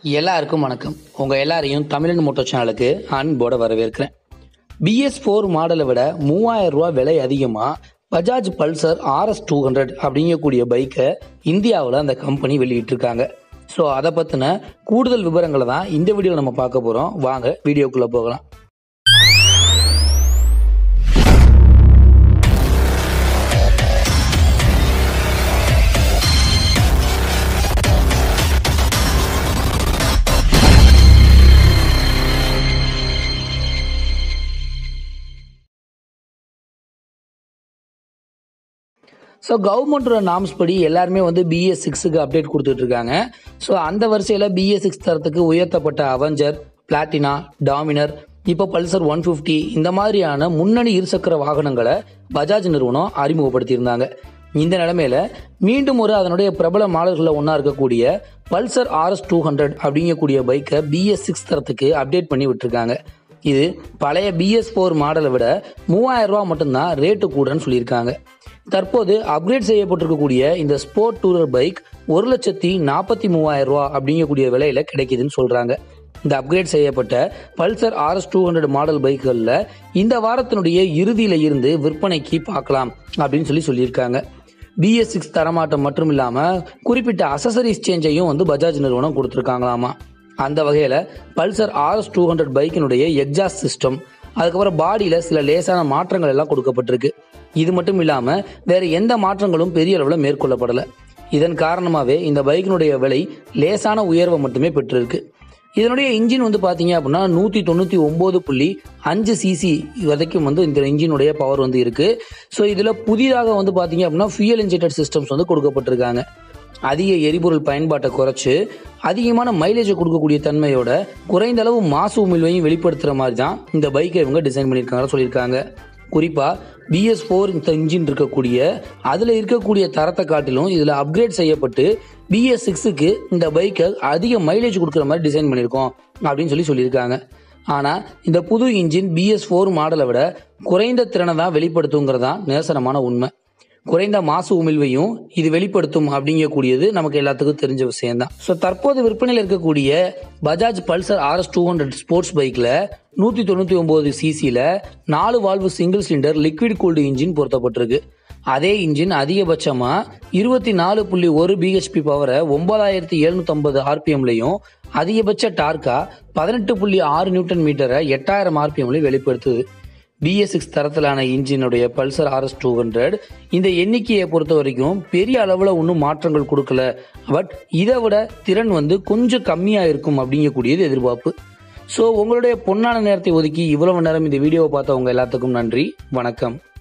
எல்லாருக்கும் வணக்கம் உங்கள் எல்லாரையும் தமிழன் மோட்டோ சேனலுக்கு அன்போட வரவேற்கிறேன் பிஎஸ் ஃபோர் மாடலை விட மூவாயிரம் ரூபா விலை அதிகமாக Bajaj Pulsar RS two hundred அப்படிங்கக்கூடிய பைக்கை இந்தியாவில் அந்த கம்பெனி வெளியிட்டிருக்காங்க ஸோ அதை பற்றின கூடுதல் விவரங்களை தான் இந்த வீடியோவில் நம்ம பார்க்க போகிறோம் வாங்க வீடியோக்குள்ளே போகலாம் ஸோ கவர்மெண்ட்டோட நாம்ஸ் படி எல்லாருமே வந்து பிஎஸ் சிக்ஸுக்கு அப்டேட் கொடுத்துட்டு இருக்காங்க ஸோ அந்த வரிசையில் பிஎஸ் சிக்ஸ் தரத்துக்கு உயர்த்தப்பட்ட அவெஞ்சர் பிளாட்டினா டாமினர் இப்போ பல்சர் ஒன் ஃபிஃப்டி இந்த மாதிரியான முன்னணி இருசக்கர வாகனங்களை பஜாஜ் நிறுவனம் அறிமுகப்படுத்தியிருந்தாங்க இந்த நிலைமையில மீண்டும் ஒரு அதனுடைய பிரபல மாடல்களில் ஒன்றா இருக்கக்கூடிய பல்சர் ஆர்எஸ் டூ ஹண்ட்ரட் அப்படிங்கக்கூடிய பைக்கை பிஎஸ் சிக்ஸ் தரத்துக்கு அப்டேட் பண்ணி விட்டுருக்காங்க இது பழைய பிஎஸ் ஃபோர் மாடலை விட மூவாயிரம் ரூபா மட்டும்தான் ரேட்டு கூடன்னு சொல்லியிருக்காங்க தற்போது அப்கிரேட் செய்யப்பட்டிருக்கக்கூடிய இந்த ஸ்போர்ட் டூரர் பைக் ஒரு லட்சத்தி நாற்பத்தி மூவாயிரம் ரூபா அப்படிங்கக்கூடிய விலையில கிடைக்குதுன்னு சொல்றாங்க இந்த அப்கிரேட் செய்யப்பட்ட Pulsar RS two hundred model பைக்குகளில் இந்த வாரத்தினுடைய இறுதியில இருந்து விற்பனைக்கு பார்க்கலாம் அப்படின்னு சொல்லி சொல்லியிருக்காங்க பிஎஸ் சிக்ஸ் தரமாட்டம் மட்டும் இல்லாமல் குறிப்பிட்ட அசசரிஸ் சேஞ்சையும் வந்து பஜாஜ் நிறுவனம் கொடுத்துருக்காங்களாமா அந்த வகையில் பல்சர் ஆர்எஸ் டூ ஹண்ட்ரட் பைக்கினுடைய எக்ஸாஸ்ட் சிஸ்டம் அதுக்கப்புறம் பாடியில் சில லேசான மாற்றங்கள் எல்லாம் கொடுக்கப்பட்டிருக்கு இது மட்டும் இல்லாமல் வேறு எந்த மாற்றங்களும் பெரிய அளவில் மேற்கொள்ளப்படலை இதன் காரணமாகவே இந்த பைக்கினுடைய விலை லேசான உயர்வை மட்டுமே பெற்றிருக்கு இதனுடைய இன்ஜின் வந்து பார்த்தீங்க அப்படின்னா நூற்றி தொண்ணூற்றி ஒம்பது புள்ளி அஞ்சு சிசி வரைக்கும் வந்து இந்த இன்ஜினுடைய பவர் வந்து இருக்கு ஸோ இதில் புதிதாக வந்து பார்த்தீங்க அப்படின்னா ஃபியூயல் இன்ஜெக்டட் சிஸ்டம்ஸ் வந்து கொடுக்கப்பட்டிருக்காங்க அதிக எரிபொருள் பயன்பாட்டை குறைச்சு அதிகமான மைலேஜை கொடுக்கக்கூடிய தன்மையோட குறைந்த அளவு மாசு உமிழ்வையும் வெளிப்படுத்துகிற மாதிரி தான் இந்த பைக்கை இவங்க டிசைன் பண்ணியிருக்காங்க சொல்லியிருக்காங்க குறிப்பாக பிஎஸ் ஃபோர் இந்த இன்ஜின் இருக்கக்கூடிய அதில் இருக்கக்கூடிய தரத்தை காட்டிலும் இதில் அப்கிரேட் செய்யப்பட்டு பிஎஸ் சிக்ஸுக்கு இந்த பைக்கை அதிக மைலேஜ் கொடுக்குற மாதிரி டிசைன் பண்ணியிருக்கோம் அப்படின்னு சொல்லி சொல்லியிருக்காங்க ஆனால் இந்த புது இன்ஜின் பிஎஸ் ஃபோர் மாடலை விட குறைந்த திறனை தான் வெளிப்படுத்துங்கிறதான் நிதர்சனமான உண்மை குறைந்த மாசு உமிழ்வையும் இது வெளிப்படுத்தும் அப்படிங்கக்கூடியது நமக்கு எல்லாத்துக்கும் தெரிஞ்ச விஷயம்தான் ஸோ தற்போது விற்பனையில் இருக்கக்கூடிய Bajaj Pulsar RS two hundred sports பைக்கில் நூற்றி தொண்ணூற்றி ஒம்பது சிசியில் நாலு valve single cylinder liquid cooled engine பொருத்தப்பட்டிருக்கு அதே இன்ஜின் அதிகபட்சமாக இருபத்தி நாலு புள்ளி ஒரு பிஹெச்பி பவரை ஒன்பதாயிரத்தி எழுநூத்தம்பது ஆர்பிஎம்லையும் அதிகபட்ச டார்க்கா பதினெட்டு புள்ளி ஆறு நியூட்டன் மீட்டரை எட்டாயிரம் ஆர்பிஎம்லையும் வெளிப்படுத்துது பிஎஸ் சிக்ஸ் தரத்திலான இன்ஜினுடைய பல்சர் ஆர்எஸ் டூ ஹண்ட்ரட் இந்த எண்ணிக்கையை பொறுத்த வரைக்கும் பெரிய அளவில் ஒன்றும் மாற்றங்கள் கொடுக்கல பட் இதை விட திறன் வந்து கொஞ்சம் கம்மியாக இருக்கும் அப்படிங்கக்கூடியது எதிர்பார்ப்பு ஸோ உங்களுடைய பொன்னான நேரத்தை ஒதுக்கி இவ்வளவு நேரம் இந்த வீடியோவை பார்த்தவங்க எல்லாத்துக்கும் நன்றி வணக்கம்